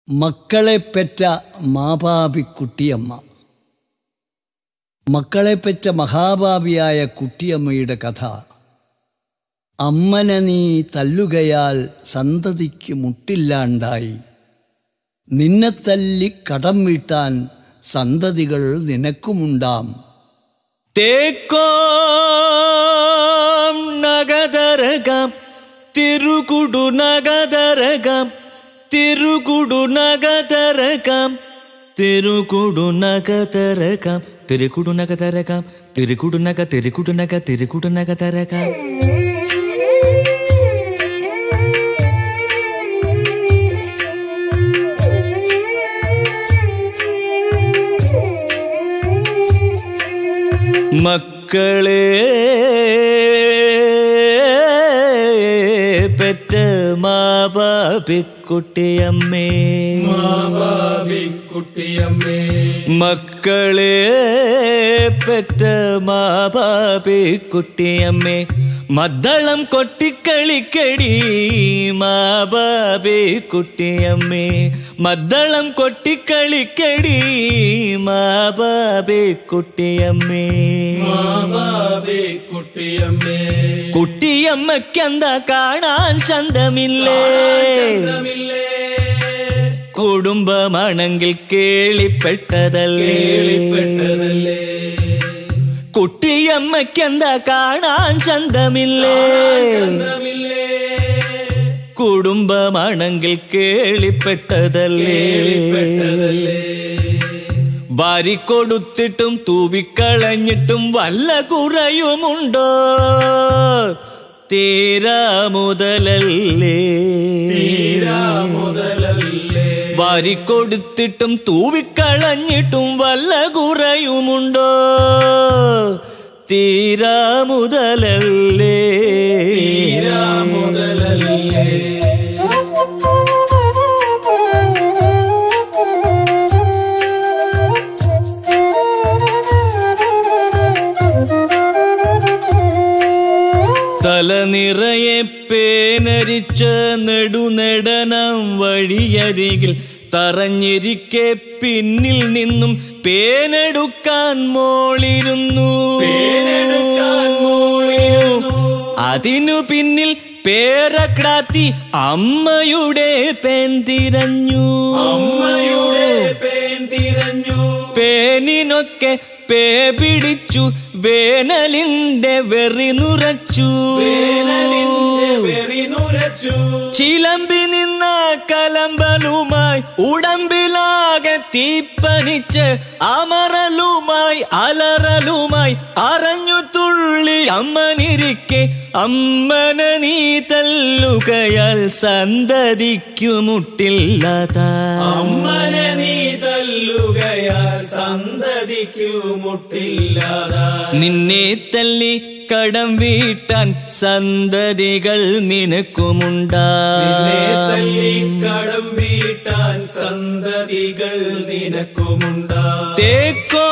മക്കളെ പെറ്റ മാപാപി കുട്ടിയമ്മ മക്കളെ പെറ്റ മഹാഭാവിയായ കുട്ടിയമ്മയുടെ കഥ അമ്മനെ നീ തല്ലുകയാൽ സന്തതിക്ക് മുട്ടില്ലാണ്ടായി നിന്നെ തല്ലി കടം വീട്ടാൻ സന്തതികൾ നിനക്കുമുണ്ടാം തേക്കോം നഗതരകം തിരുകുടു നഗതരകം തിരുകുടു നഗതരകം തിരുകുടു നഗതരകം തിരുകുടു നഗതരകം തിരുകുടു നഗ തിരുകുടു നഗ തിരുകുടു നഗതരകം മക്കളെ പെറ്റ മാപാപിക്കുട്ടിയമ്മേ കുട്ടിയമ്മേ മക്കളെ പെറ്റ മാപാപിക്കുട്ടിയമ്മേ മദ്ദളം കൊട്ടിക്കളിക്കടി മാബാബി കുട്ടിയമ്മേ മദ്ദളം കൊട്ടിക്കളിക്കടി മാബാബി കുട്ടിയമ്മേ മാതാവേ കുട്ടിയമ്മേ കുട്ടിയമ്മക്കെന്താ കാണാൻ ചന്തമില്ലേ ചന്തമില്ലേ കുടുംബമാണെങ്കിൽ കേളിപ്പെട്ടതല്ലേ കേളിപ്പെട്ടതല്ലേ കുട്ടിയമ്മക്കെന്താ കാണാൻ ചന്തമില്ലേ ചന്തമില്ലേ കുടുംബമാണെങ്കിൽ കേളിപ്പെട്ടതല്ലേ കേളിപ്പെട്ടതല്ലേ വാരിക്കൊടുത്തിട്ടും തൂവിക്കളഞ്ഞിട്ടും വല്ല കുറയുമുണ്ടോ തീരാ മുതലല്ലേ തീരാ മുതലല്ലേ വാരിക്കൊടുത്തിട്ടും തൂവിക്കളഞ്ഞിട്ടും വല്ല കുറയുമുണ്ടോ തീരാ മുതലല്ലേ തീരാ മുതലല്ലേ തല നിറയെ പേനരിച്ച നെടുനെടനം വഴിയരികിൽ തറഞ്ഞിരിക്കെ പിന്നിൽ നിന്നും പേനെടുക്കാൻ മോളിരുന്നു പേനെടുക്കാൻ മോളിരുന്നു. അതിനു പിന്നിൽ പേരക്രാത്തി അമ്മയുടെ പേൻ തിരഞ്ഞു അമ്മയുടെ പേൻ തിരഞ്ഞു പേനിനൊക്കെ പേ പിടിച്ചു വേനലിന്റെ വെറി നുറച്ചു വേനലിന്റെ വെറി നുരച്ചു ചിലമ്പി നിന്ന കലമ്പലുമായി ഉടമ്പിലാകെ തീപ്പനിച്ച് അമറലുമായി അലറലുമായി അറഞ്ഞു തുള്ളി അമ്മനിരിക്കെ അമ്മന നീ തല്ലുകയാൽ സന്തതിക്കു മുട്ടില്ലാതാ അമ്മനെ നീ തല്ലുകയാൽ സന്തതിക്കു മുട്ടില്ലാതാ നിന്നെ തല്ലി കടം വീട്ടാൻ സന്തതികൾ നിനക്കുമുണ്ടാ നിന്നെ തല്ലി കടം വീട്ടാൻ സന്തതികൾ നിനക്കുമുണ്ടാ തേക്കോ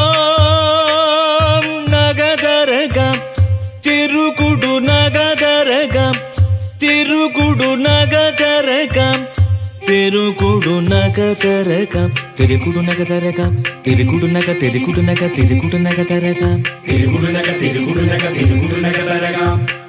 നഗതരകം തിരുകുടു നഗതരകം തിരുകുടു നഗതരകം തിരുകുടു നഗതരകം തിരുകുടു നഗതരകം തിരുകുടു നഗ തിരുകുടു നഗ തിരുകുടു നഗതരകം തിരുകുടുനക തിരുകുടുനക തിരുകുടുനക തരകാം